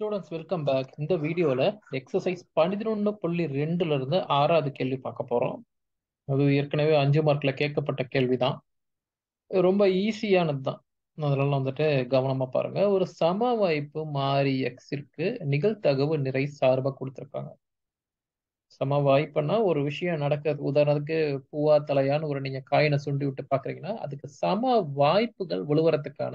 students welcome back இந்த வீடியோவில் exercise பதினொன்று புள்ளி ரெண்டுல இருந்து ஆறாவது கேள்வி பார்க்க போகிறோம் அது ஏற்கனவே அஞ்சு மார்க்கில் கேட்கப்பட்ட கேள்வி தான் ரொம்ப ஈஸியானது தான் அதனால வந்துட்டு கவனமாக பாருங்க ஒரு சம வாய்ப்பு மாறி எக்ஸிற்கு நிகழ்தகவு நிறை சார்பாக கொடுத்துருக்காங்க சம வாய்ப்புன்னா ஒரு விஷயம் நடக்கிறது உதாரணத்துக்கு பூவா தலையான்னு ஒரு நீங்கள் காயினை சுண்டி விட்டு பார்க்குறீங்கன்னா அதுக்கு சம வாய்ப்புகள் விழுவறதுக்கான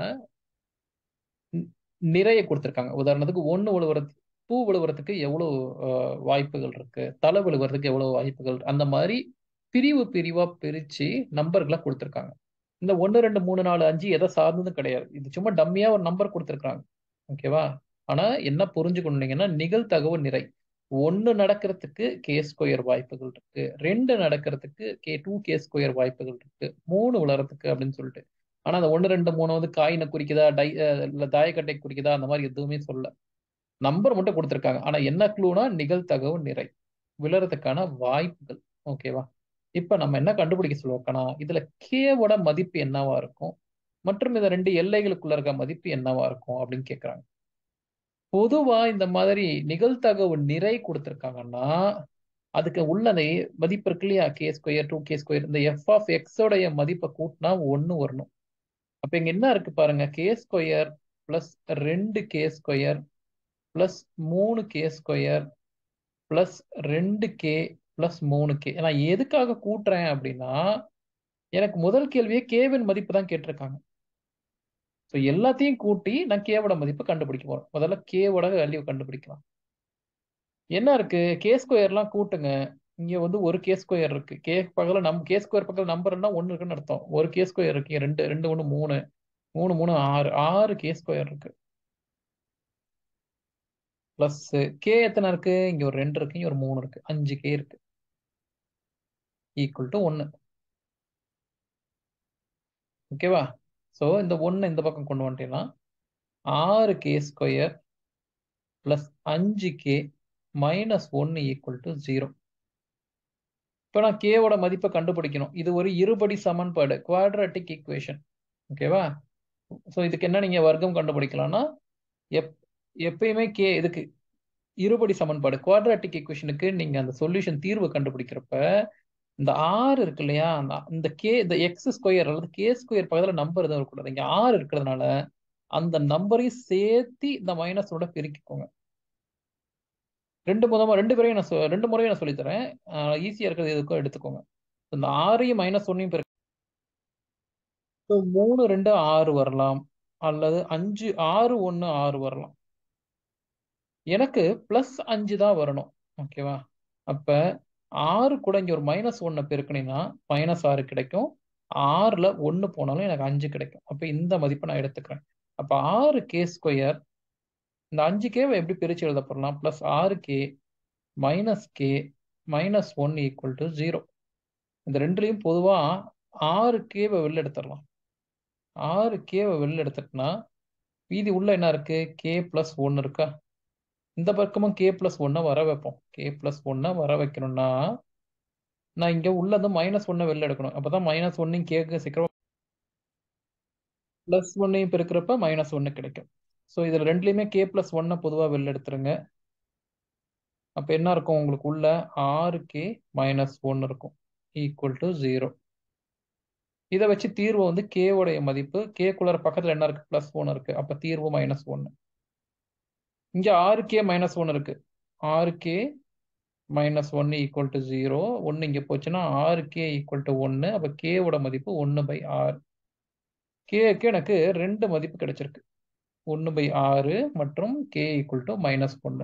நிறைய கொடுத்துருக்காங்க உதாரணத்துக்கு ஒன்று விழுவுறது பூ விழுவுறதுக்கு எவ்வளோ வாய்ப்புகள் இருக்கு தலை விழுவுறதுக்கு எவ்வளோ வாய்ப்புகள் அந்த மாதிரி பிரிவு பிரிவா பிரிச்சு நம்பர்களை கொடுத்துருக்காங்க இந்த ஒன்று ரெண்டு மூணு நாலு அஞ்சு எதை சார்ந்ததும் கிடையாது இது சும்மா டம்மியா ஒரு நம்பர் கொடுத்துருக்காங்க ஓகேவா ஆனா என்ன புரிஞ்சுக்கணுங்கன்னா நிகழ்தகவு நிறை ஒன்று நடக்கிறதுக்கு கே ஸ்கொயர் வாய்ப்புகள் இருக்கு ரெண்டு நடக்கிறதுக்கு கே டூ கே ஸ்கொயர் வாய்ப்புகள் இருக்கு மூணு விளறதுக்கு அப்படின்னு சொல்லிட்டு ஆனா அந்த ஒன்று ரெண்டு மூணு வந்து காயினை குறிக்குதா டை இல்லை தாயக்கட்டை குறிக்குதா அந்த மாதிரி எதுவுமே சொல்ல நம்பர் மட்டும் கொடுத்துருக்காங்க ஆனா என்ன க்ளூனா நிகழ்தகவு நிறை விழறதுக்கான வாய்ப்புகள் ஓகேவா இப்ப நம்ம என்ன கண்டுபிடிக்க சொல்லுவோம்னா இதுல கேவோட மதிப்பு என்னவா இருக்கும் மற்றும் இந்த ரெண்டு எல்லைகளுக்குள்ள இருக்க மதிப்பு என்னவா இருக்கும் அப்படின்னு கேட்குறாங்க பொதுவா இந்த மாதிரி நிகழ்தகவு நிறை கொடுத்துருக்காங்கன்னா அதுக்கு உள்ளதை மதிப்பு இருக்கு இல்லையா K square to K square இந்த எஃப் ஆஃப் எக்ஸோடைய மதிப்பை கூட்டினா ஒன்று வரணும் அப்ப இங்க என்ன இருக்கு பாருங்க கே ஸ்கொயர் பிளஸ் ரெண்டு கே ஸ்கொயர் பிளஸ் மூணு கே ஸ்கொயர் பிளஸ் ரெண்டு கே பிளஸ் மூணு கே நான் எதுக்காக கூட்டுறேன் அப்படின்னா எனக்கு முதல் கேள்வியே கேவின் மதிப்பு தான் கேட்டிருக்காங்க ஸோ எல்லாத்தையும் கூட்டி நான் கேவோட மதிப்பு கண்டுபிடிக்க போறேன் முதல்ல கேவோட வேல்யூ கண்டுபிடிக்கலாம் என்ன இருக்கு கே ஸ்கொயர்லாம் கூட்டுங்க இங்க வந்து ஒரு கே ஸ்கொயர் இருக்கு கே பக்கத்துல நம் கே ஸ்கொயர் பக்கத்துல நம்பர்னா ஒன்னு இருக்குன்னு அர்த்தம் ஒரு கே ஸ்கொயர் இருக்கு ரெண்டு ரெண்டு ஒன்று மூணு மூணு மூணு ஆறு ஆறு கே ஸ்கொயர் இருக்கு பிளஸ் கே எத்தனை இருக்கு இங்க ஒரு ரெண்டு இருக்கு இங்க ஒரு மூணு இருக்கு அஞ்சு கே இருக்கு ஈக்குவல் டு ஒன்னு ஓகேவா ஸோ இந்த ஒன்று இந்த பக்கம் கொண்டு வந்துட்டீங்கன்னா ஆறு கே ஸ்கொயர் பிளஸ் அஞ்சு கே மைனஸ் ஒன்று ஈக்குவல் டு ஜீரோ இப்போ நான் கேவோட மதிப்பை கண்டுபிடிக்கணும் இது ஒரு இருபடி சமன்பாடு குவாட்ராட்டிக் ஈக்குவேஷன் ஓகேவா ஸோ இதுக்கு என்ன நீங்கள் வர்க்கம் கண்டுபிடிக்கலாம்னா எப் எப்பயுமே கே இதுக்கு இருபடி சமன்பாடு குவாட்ராட்டிக் ஈக்குவேஷனுக்கு நீங்கள் அந்த சொல்யூஷன் தீர்வு கண்டுபிடிக்கிறப்ப இந்த ஆறு இருக்கு இல்லையா அந்த இந்த கே இந்த எக்ஸ் ஸ்கொயர் அல்லது கே ஸ்கொயர் பக்கத்தில் நம்பர் எதுவும் இருக்கக்கூடாது இங்கே ஆறு இருக்கிறதுனால அந்த நம்பரையும் சேர்த்து இந்த மைனஸோட பெருக்கிக்கோங்க ரெண்டு முதமா ரெண்டு பேரையும் நான் ரெண்டு முறையும் நான் சொல்லித்தரேன் ஈஸியாக இருக்கிறது எதுக்கும் எடுத்துக்கோங்க இந்த ஆறையும் மைனஸ் ஒன்னையும் பெருக்கு மூணு ரெண்டு ஆறு வரலாம் அல்லது அஞ்சு ஆறு ஒன்று ஆறு வரலாம் எனக்கு பிளஸ் அஞ்சு தான் வரணும் ஓகேவா அப்ப ஆறு கூட இங்க ஒரு மைனஸ் ஒன்னு பெருக்கினீங்கன்னா மைனஸ் ஆறு கிடைக்கும் ஆறுல ஒன்னு போனாலும் எனக்கு அஞ்சு கிடைக்கும் அப்ப இந்த மதிப்பை நான் எடுத்துக்கிறேன் அப்ப ஆறு கே ஸ்கொயர் இந்த அஞ்சு கேவை எப்படி பிரிச்சு எழுத போடலாம் பிளஸ் ஆறு K minus K minus one equal to zero இந்த ரெண்டுலையும் பொதுவா ஆறு கேவை வெளில எடுத்துடலாம் ஆறு கேவை வெளில எடுத்துட்டுனா மீதி உள்ள என்ன இருக்கு கே பிளஸ் ஒன்னு இருக்கா இந்த பக்கமும் கே பிளஸ் ஒன்னை வர வைப்போம் கே பிளஸ் ஒன்னை வர வைக்கணும்னா நான் இங்க உள்ளது மைனஸ் ஒன்னை வெளில எடுக்கணும் அப்பதான் மைனஸ் ஒன்னையும் கேக்கு சீக்கிரம் பிளஸ் ஒன்னையும் பெருக்கிறப்ப மைனஸ் ஒன்னு கிடைக்கும் ஸோ இதில் ரெண்டுலையுமே கே பிளஸ் ஒன்னை பொதுவாக வெளில எடுத்துருங்க அப்போ என்ன இருக்கும் உங்களுக்கு உள்ள ஆறு கே மைனஸ் ஒன்று இருக்கும் ஈக்குவல் டு ஜீரோ இதை வச்சு தீர்வு வந்து கேவோடைய மதிப்பு கேக்குள்ளார பக்கத்தில் என்ன இருக்கு பிளஸ் ஒன் இருக்கு அப்போ தீர்வு மைனஸ் ஒன்று இங்கே ஆறு கே மைனஸ் ஒன் இருக்கு ஆறு கே மைனஸ் ஒன்று ஈக்குவல் டு ஜீரோ ஒன்று இங்கே போச்சுன்னா ஆறு கே ஈக்குவல் டு ஒன்று அப்போ கேவோட மதிப்பு ஒன்று பை ஆறு கேக்கு எனக்கு ரெண்டு மதிப்பு கிடைச்சிருக்கு ஒன்று பை ஆறு மற்றும் கே ஈக்குவல் டு மைனஸ் ஒன்று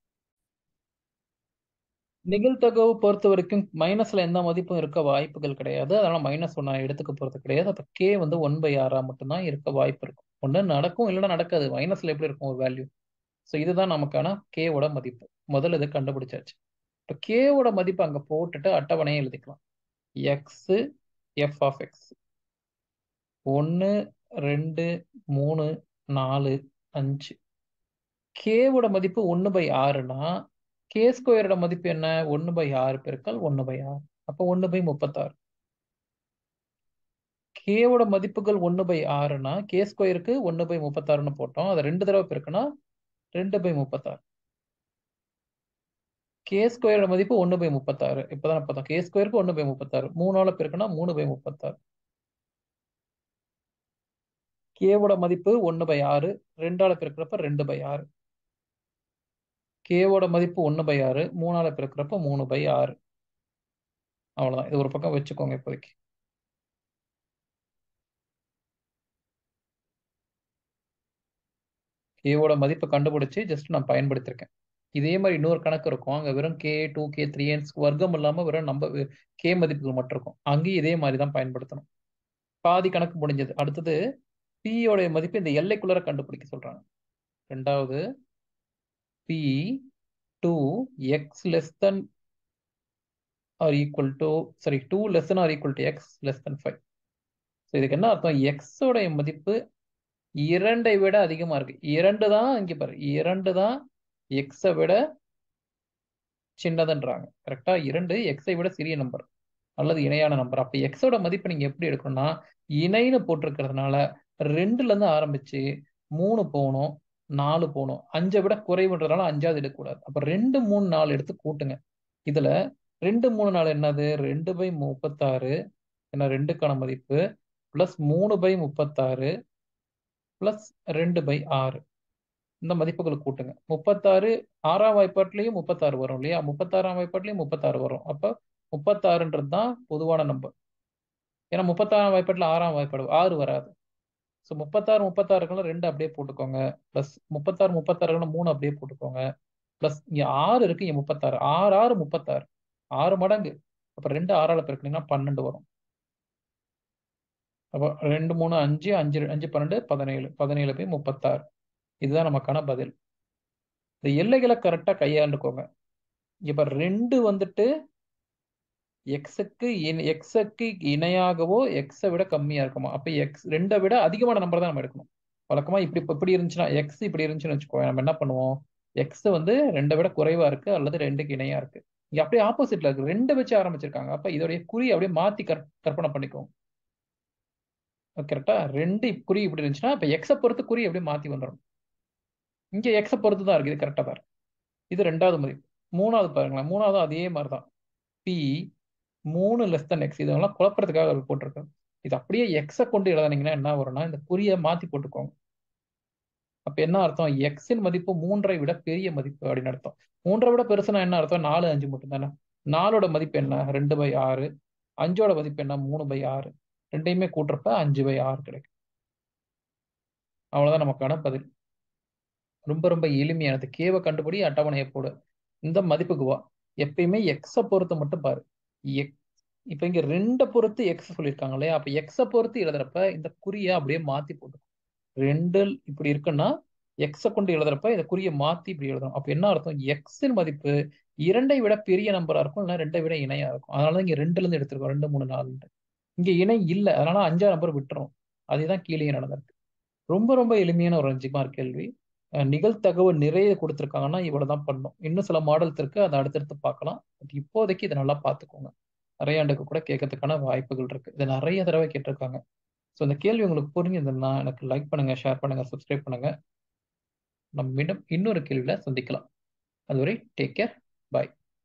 நிகழ்தகவு பொறுத்த வரைக்கும் மைனஸ்ல எந்த மதிப்பும் இருக்க வாய்ப்புகள் கிடையாது அதனால மைனஸ் ஒன்னா எடுத்துக்க போறது கிடையாது அப்ப கே வந்து ஒன் பை ஆறா மட்டும்தான் இருக்க வாய்ப்பு இருக்கும் ஒன்று நடக்கும் இல்லைன்னா நடக்காது மைனஸ்ல எப்படி இருக்கும் ஒரு வேல்யூ ஸோ இதுதான் நமக்கான கேவோட மதிப்பு முதல்ல இதை கண்டுபிடிச்சாச்சு இப்போ கேவோட மதிப்பு அங்கே போட்டுட்டு அட்டவணையை எழுதிக்கலாம் எக்ஸ் எஃப் ஆஃப் எக்ஸ் ஒன்று ரெண்டு மூணு நாலு அஞ்சு கேவோட மதிப்பு ஒன்று பை ஆறுனா கே ஸ்கொயரோட மதிப்பு என்ன ஒன்று பை ஆறு பெருக்கல் ஒன்று பை ஆறு அப்போ ஒன்று பை முப்பத்தாறு கேவோட மதிப்புகள் ஒன்று பை ஆறுனா கே ஸ்கொயருக்கு ஒன்று பை முப்பத்தாறுன்னு போட்டோம் அதை ரெண்டு தடவை பெருக்குனா ரெண்டு பை முப்பத்தாறு கே ஸ்கொயரோட மதிப்பு ஒன்று பை முப்பத்தாறு இப்போதான் பார்த்தோம் கே ஸ்கொயருக்கு ஒன்று பை முப்பத்தாறு மூணால பெருக்குனா மூணு பை முப்பத்தாறு கேவோட மதிப்பு ஒன்று பை ஆறு ரெண்டால பெருக்கிறப்ப ரெண்டு பை ஆறு கேவோட மதிப்பு ஒன்று பை ஆறு மூணால பெருக்கிறப்ப மூணு பை ஆறு அவ்வளோதான் இது ஒரு பக்கம் வச்சுக்கோங்க இப்போதைக்கு கேவோட மதிப்பை கண்டுபிடிச்சு ஜஸ்ட் நான் பயன்படுத்திருக்கேன் இதே மாதிரி இன்னொரு கணக்கு இருக்கும் அங்கே வெறும் கே டூ கே த்ரீ வர்க்கம் இல்லாமல் வெறும் நம்ம கே மதிப்புகள் மட்டும் இருக்கும் அங்கேயும் இதே மாதிரி தான் பயன்படுத்தணும் பாதி கணக்கு முடிஞ்சது அடுத்தது பியோட மதிப்பு இந்த எல்லைக்குள்ளார கண்டுபிடிக்க சொல்றாங்க ரெண்டாவது B two X less than or equal to sorry two less than or equal to X less than five so இதுக்கு என்ன அர்த்தம் எக்ஸோட மதிப்பு இரண்டை விட அதிகமா இருக்கு இரண்டு தான் இங்க பாரு இரண்டு தான் எக்ஸை விட சின்னதுன்றாங்க கரெக்டா இரண்டு எக்ஸை விட சிறிய நம்பர் அல்லது இணையான நம்பர் அப்ப எக்ஸோட மதிப்பு நீங்க எப்படி எடுக்கணும்னா இணைன்னு போட்டிருக்கிறதுனால ரெண்டுல இருந்து ஆரம்பிச்சு மூணு போகணும் நாலு போகணும் அஞ்சை விட குறைவுன்றதுனால அஞ்சாவது எடுக்கக்கூடாது அப்ப ரெண்டு மூணு நாலு எடுத்து கூட்டுங்க இதுல ரெண்டு மூணு நாலு என்னது ரெண்டு பை முப்பத்தாறு என்ன ரெண்டுக்கான மதிப்பு பிளஸ் மூணு பை முப்பத்தாறு பிளஸ் ரெண்டு பை ஆறு இந்த மதிப்புகளை கூட்டுங்க முப்பத்தாறு ஆறாம் வாய்ப்பாட்டிலையும் முப்பத்தாறு வரும் இல்லையா முப்பத்தாறாம் வாய்ப்பாட்டிலையும் முப்பத்தாறு வரும் அப்போ முப்பத்தாறுன்றது தான் பொதுவான நம்பர் ஏன்னா முப்பத்தாறாம் வாய்ப்பாட்டில் ஆறாம் வாய்ப்பாடு ஆறு வராது ஸோ முப்பத்தாறு முப்பத்தாறுக்குள்ள ரெண்டு அப்படியே போட்டுக்கோங்க ப்ளஸ் முப்பத்தாறு முப்பத்தாறுக்குள்ள மூணு அப்படியே போட்டுக்கோங்க ப்ளஸ் இங்கே ஆறு இருக்கு இங்கே முப்பத்தாறு ஆறு ஆறு முப்பத்தாறு ஆறு மடங்கு அப்போ ரெண்டு ஆறால் பெருக்கினீங்கன்னா பன்னெண்டு வரும் அப்போ ரெண்டு மூணு அஞ்சு அஞ்சு அஞ்சு பன்னெண்டு பதினேழு பதினேழு போய் முப்பத்தாறு இதுதான் நமக்கான பதில் இந்த எல்லைகளை கரெக்டாக கையாண்டுக்கோங்க இப்போ ரெண்டு வந்துட்டு எக்ஸுக்கு எக்ஸுக்கு இணையாகவோ எக்ஸை விட கம்மியாக இருக்குமா அப்போ எக்ஸ் ரெண்டை விட அதிகமான நம்பர் தான் நம்ம எடுக்கணும் வழக்கமாக இப்படி இப்படி இருந்துச்சுன்னா எக்ஸ் இப்படி இருந்துச்சுன்னு வச்சுக்கோ நம்ம என்ன பண்ணுவோம் எக்ஸ் வந்து ரெண்டை விட குறைவாக இருக்கு அல்லது ரெண்டுக்கு இணையாக இருக்கு இங்கே அப்படியே ஆப்போசிட்ல இருக்கு ரெண்டை வச்சு ஆரம்பிச்சிருக்காங்க அப்போ இதோடைய குறி அப்படியே மாற்றி கற்பனை பண்ணிக்கோங்க கரெக்டா ரெண்டு குறி இப்படி இருந்துச்சுன்னா இப்போ எக்ஸை பொறுத்து குறி அப்படியே மாற்றி வந்துடும் இங்கே எக்ஸை பொறுத்து தான் இருக்குது இது கரெக்டாக தான் இருக்கு இது ரெண்டாவது மதிப்பு மூணாவது பாருங்களேன் மூணாவது அதே மாதிரி தான் பி மூணு லெஸ் தன் எக்ஸ் இதெல்லாம் குழப்பறதுக்காக அது போட்டிருக்காங்க இது அப்படியே எக்ஸை கொண்டு எழுதானீங்கன்னா என்ன வரும்னா இந்த குறியை மாற்றி போட்டுக்கோங்க அப்போ என்ன அர்த்தம் எக்ஸின் மதிப்பு மூன்றை விட பெரிய மதிப்பு அப்படின்னு அர்த்தம் மூன்றை விட பெருசுனா என்ன அர்த்தம் நாலு அஞ்சு மட்டும் தானே நாலோட மதிப்பு என்ன ரெண்டு பை ஆறு அஞ்சோட மதிப்பு என்ன மூணு பை ஆறு ரெண்டையுமே கூட்டுறப்ப அஞ்சு பை ஆறு கிடைக்கும் அவ்வளோதான் நமக்கான பதில் ரொம்ப ரொம்ப எளிமையானது கேவை கண்டுபிடி அட்டவணையை போடு இந்த மதிப்புக்கு வா எப்பயுமே எக்ஸை பொறுத்து மட்டும் பாரு எக் இப்போ இங்க ரெண்டை பொறுத்து எக்ஸ் சொல்லியிருக்காங்க இல்லையா அப்போ எக்ஸை பொறுத்து எழுதுறப்ப இந்த குறியை அப்படியே மாத்தி போட்டு ரெண்டு இப்படி இருக்குன்னா எக்ஸை கொண்டு எழுதுறப்ப இந்த குறியை மாத்தி இப்படி எழுதணும் அப்போ என்ன அர்த்தம் எக்ஸின் மதிப்பு இரண்டை விட பெரிய நம்பரா இருக்கும் இல்லைன்னா ரெண்டை விட இணையா இருக்கும் அதனால இங்க ரெண்டுல இருந்து எடுத்திருக்கோம் ரெண்டு மூணு நாலு இங்க இணை இல்லை அதனால அஞ்சாறு நம்பர் விட்டுரும் அதுதான் கீழே நடந்திருக்கு ரொம்ப ரொம்ப எளிமையான ஒரு அஞ்சு மார்க் கேள்வி நிகழ்த்தகவல் நிறைய கொடுத்துருக்காங்கன்னா இவ்வளவுதான் பண்ணும் இன்னும் சில மாடல்ஸ் இருக்கு அதை அடுத்தடுத்து பார்க்கலாம் பட் இப்போதைக்கு இதை நல்லா பார்த்துக்கோங்க நிறைய ஆண்டுக்கு கூட கேட்கறதுக்கான வாய்ப்புகள் இருக்கு இதை நிறைய தடவை கேட்டிருக்காங்க ஸோ இந்த கேள்வி உங்களுக்கு புரிஞ்சிருந்ததுன்னா எனக்கு லைக் பண்ணுங்க ஷேர் பண்ணுங்க சப்ஸ்கிரைப் பண்ணுங்க நம்ம மீண்டும் இன்னொரு கேள்வியில சந்திக்கலாம் அதுவரை டேக் கேர்